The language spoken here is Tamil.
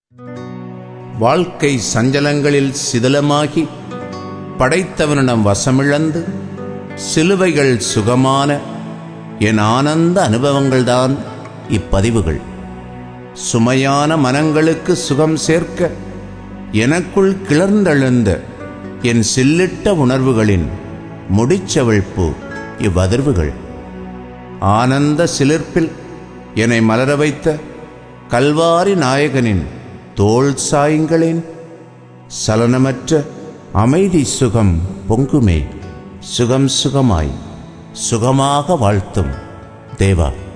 வாழ்க்கை சஞ்சலங்களில் சிதிலமாகி படைத்தவனிடம் வசமிழந்து சிலுவைகள் சுகமான என் ஆனந்த அனுபவங்கள்தான் இப்பதிவுகள் சுமையான மனங்களுக்கு சுகம் சேர்க்க எனக்குள் கிளர்ந்தெழுந்த என் சில்லிட்ட உணர்வுகளின் முடிச்சவிழ்ப்பு இவ்வதிர்வுகள் ஆனந்த சிலிர்ப்பில் என்னை மலர வைத்த கல்வாரி நாயகனின் தோள் சாயுங்களேன் சலனமற்ற அமைதி சுகம் பொங்குமே சுகம் சுகமாய் சுகமாக வாழ்த்தும் தேவா